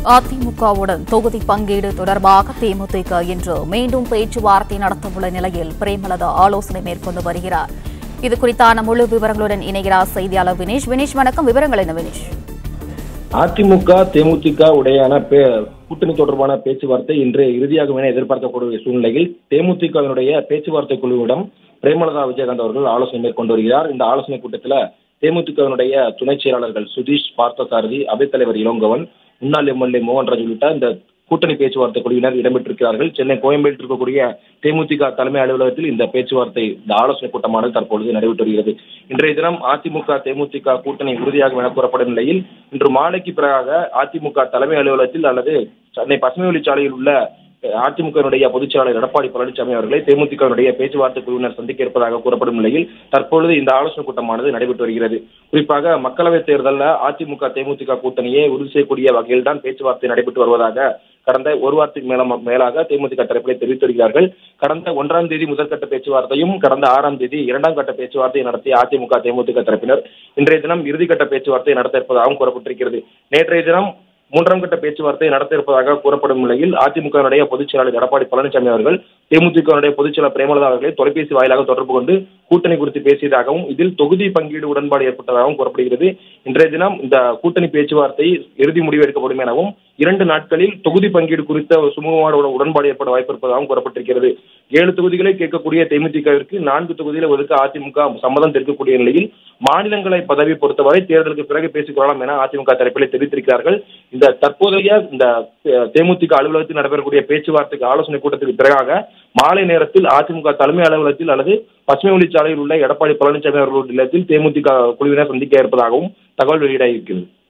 அதிமுகவுடன் தொகுதி பங்கீடு தொடர்பாக தேமுதிக இன்று மீண்டும் பேச்சுவார்த்தை நடத்தவுள்ள நிலையில் பிரேமலதா ஆலோசனை மேற்கொண்டு வருகிறார் இது குறித்தான முழு விவரங்களுடன் இணைகிறார் செய்தியாளர் வினேஷ் வினேஷ் வணக்கம் விவரங்கள் என்ன வினேஷ் அதிமுக தேமுதிக உடையான பே- கூட்டணி தொடர்பான பேச்சுவார்த்தை இன்று இறுதியாகும் என எதிர்பார்க்கக்கூடிய சூழ்நிலையில் தேமுதிகவினுடைய பேச்சுவார்த்தை குழுவிடம் பிரேமலதா விஜயகாந்த் அவர்கள் ஆலோசனை மேற்கொண்டு வருகிறார் இந்த ஆலோசனை கூட்டத்தில் தேமுதிகவினுடைய துணைச் செயலாளர்கள் சுதீஷ் பார்த்தசாரதி அவைத்தலைவர் இளங்கவன் முன்னாள் எம்எல்ஏ மோகன்ராஜ் உள்ளிட்ட இந்த கூட்டணி பேச்சுவார்த்தை குழுவினர் இடம்பெற்றிருக்கிறார்கள் சென்னை கோயம்பேட்டில் இருக்கக்கூடிய தேமுதிக தலைமை அலுவலகத்தில் இந்த பேச்சுவார்த்தை இந்த ஆலோசனை கூட்டமானது தற்பொழுது நடைபெற்று வருகிறது இன்றைய தினம் அதிமுக தேமுதிக கூட்டணி உறுதியாகும் என கூறப்படும் நிலையில் இன்று மாலைக்கு பிறகாக அதிமுக தலைமை அலுவலகத்தில் அல்லது சென்னை பசுமை வழிச்சாலையில் உள்ள அதிமுகவினுடைய பொதுச் செயலாளர் எடப்பாடி பழனிசாமி அவர்களை தேமுதிகவினுடைய பேச்சுவார்த்தை குழுவினர் சந்திக்க இருப்பதாக கூறப்படும் நிலையில் தற்பொழுது இந்த ஆலோசனை கூட்டமானது நடைபெற்று வருகிறது குறிப்பாக மக்களவைத் தேர்தலில் அதிமுக தேமுதிக கூட்டணியை உறுதி செய்யக்கூடிய வகையில் தான் பேச்சுவார்த்தை நடைபெற்று வருவதாக கடந்த ஒரு வாரத்துக்கு மேல மேலாக தேமுதிக தரப்பிலே தெரிவித்து வருகிறார்கள் கடந்த ஒன்றாம் தேதி முதற்கட்ட பேச்சுவார்த்தையும் கடந்த ஆறாம் தேதி இரண்டாம் கட்ட பேச்சுவார்த்தையை நடத்திய அதிமுக தேமுதிக தரப்பினர் இன்றைய தினம் இறுதிக்கட்ட பேச்சுவார்த்தை நடத்த இருப்பதாகவும் கூறப்பட்டிருக்கிறது நேற்றைய தினம் மூன்றாம் கட்ட பேச்சுவார்த்தை நடத்த இருப்பதாக கூறப்படும் நிலையில் அதிமுகவினுடைய பொதுச் செயலாளர் எடப்பாடி பழனிசாமி அவர்கள் தேமுதிகவினுடைய பொதுச் செயலாளர் பிரேமலதா அவர்களை தொலைபேசி வாயிலாக தொடர்பு கொண்டு கூட்டணி குறித்து பேசியதாகவும் இதில் தொகுதி பங்கீடு உடன்பாடு ஏற்பட்டதாகவும் கூறப்படுகிறது இன்றைய தினம் இந்த கூட்டணி பேச்சுவார்த்தை இறுதி முடிவு எடுக்கப்படும் எனவும் இரண்டு நாட்களில் தொகுதி பங்கீடு குறித்த ஒரு சுமூகமான ஒரு உடன்பாடு ஏற்பட வாய்ப்பு இருப்பதாகவும் கூறப்பட்டிருக்கிறது ஏழு தொகுதிகளை கேட்கக்கூடிய தேமுதிகவிற்கு நான்கு தொகுதிகளை ஒதுக்க அதிமுக சம்மதம் தெரிவிக்கக்கூடிய நிலையில் மாநிலங்களை பதவி பொறுத்தவரை தேர்தலுக்கு பிறகு பேசிக் கொள்ளலாம் என அதிமுக தரப்பிலே தெரிவித்திருக்கிறார்கள் இந்த தற்போதைய இந்த அஹ், தேமுதிக அலுவலகத்தில் நடைபெறக்கூடிய பேச்சுவார்த்தைக்கு ஆலோசனை கூட்டத்துக்கு பிறகாக மாலை நேரத்தில் அதிமுக தலைமை அலுவலகத்தில் அல்லது பசுமை வழிச்சாலையில் உள்ள எடப்பாடி பழனிசாமி அவர்களுடைய இல்லத்தில் தேமுதிக குழுவினர் சந்திக்க இருப்பதாகவும் தகவல் வெளியிட இருக்கிறது